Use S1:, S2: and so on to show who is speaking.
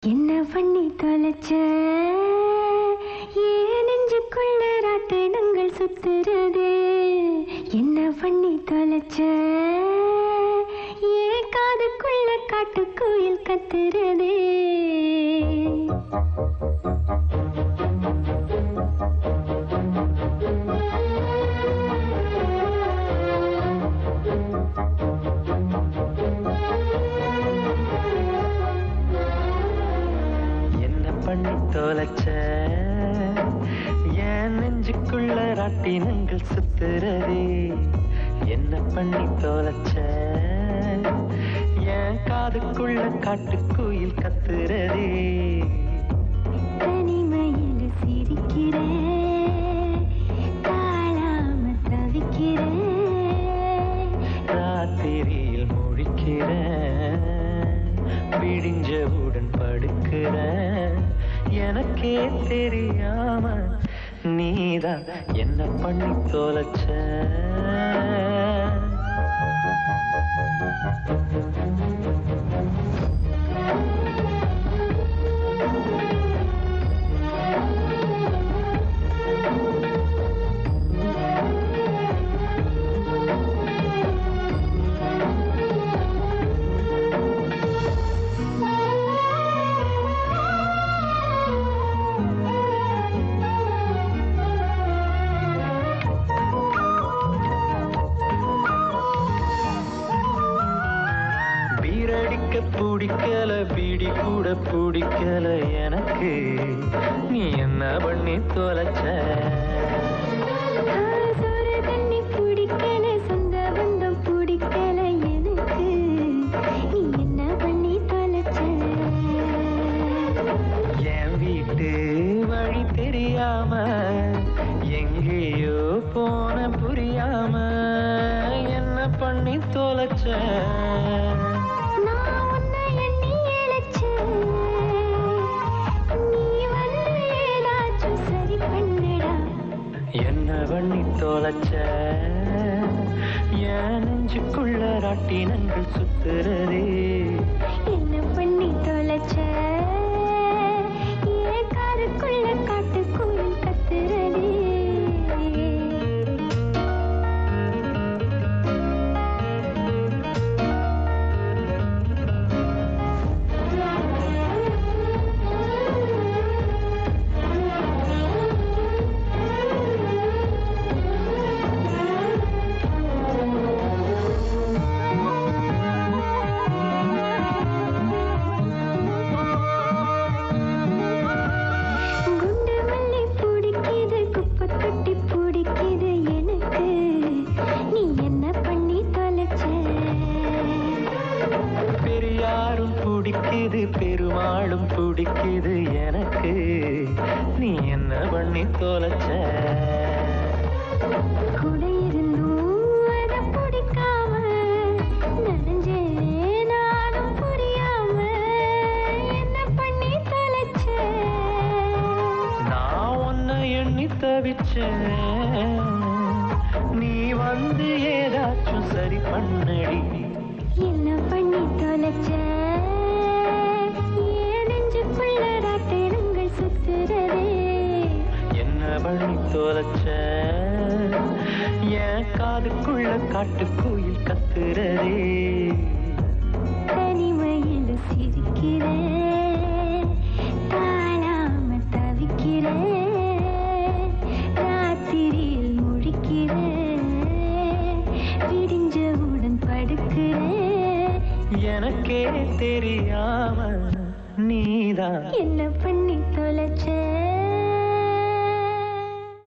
S1: என்ன பண்ணி தொலைச்ச ஏன் நெஞ்சுக்குள்ள ராட்டினங்கள் சுத்துறது என்ன பண்ணி தொலைச்ச ஏன் காதுக்குள்ள காட்டுக்குயில் கத்துறது
S2: என்ன பண்ணி தொலைச்ச என் நெஞ்சுக்குள்ள ராட்டினங்கள் சுத்துறதே என்ன பண்ணி தொலைச்ச என் காதுக்குள்ள காட்டுக்குயில் கத்துறதே
S1: தனிமையில் சிரிக்கிறேன் தாழாம தவிக்கிறேன்
S2: ராத்திரியில் முழிக்கிறேன் விடிஞ்சவுடன் படுக்கிறேன் எனக்கே தெரியாம நீதான் என்ன பண்ணி தொலைச்ச பீரடிக்க பிடிக்கல பீடி கூட பிடிக்கல எனக்கு நீ என்ன பண்ணி தொலைச்ச
S1: சோறு தண்ணி பிடிக்கல சொந்த பந்தம் பிடிக்கல எனக்கு நீ என்ன பண்ணி தொலைச்ச
S2: என் வீட்டு வழி தெரியாம எங்கேயோ போன புரியாம என்ன பண்ணி தொலைச்ச
S1: நான் உன்னை எண்ணி இழைச்சேன். நீ வந்து ஏதாச்சும் சரி பண்ணுடா.
S2: என்ன பண்ணி தொலைச்ச என் நெஞ்சுக்குள்ள ராட்டினங்கள் சுத்துறதே
S1: என்ன பண்ணி தொலைச்ச? என் காதுக்குள்ள காட்டுக்குயில் கத்துறதே. குண்டு மல்லி பிடிக்குது, குப்பை தொட்டி பிடிக்குது எனக்கு. நீ என்ன பண்ணி தொலைச்ச
S2: பெரியாரும் பிடிக்குது பெருமாளும் பிடிக்குது எனக்கு நீ என்ன பண்ணி தொலைச்ச
S1: கூட இருந்தும் அத பிடிக்காம நனைஞ்சேன் நானும் புரியாம என்ன பண்ணி தொலைச்ச
S2: நான் உன்னை எண்ணி தவிச்சேன் நீ வந்து ஏதாச்சும் சரி பண்ணடி
S1: என்ன பண்ணி தொலைச்ச ஏன் நெஞ்சுக்குள்ள ராட்டினங்கள் சுத்துறதே
S2: என்ன பண்ணி தொலைச்ச என் காதுக்குள்ள காட்டுக்குயில் கத்துறதே
S1: தனிமையில் சிரிக்கிறேன் தாழாம தவிக்கிறேன் ராத்திரியில் முழிக்கிறேன் விடிஞ்சவுடன் படுக்கிறேன்
S2: எனக்கே தெரியாம நீதான்
S1: என்ன பண்ணி தொலைச்ச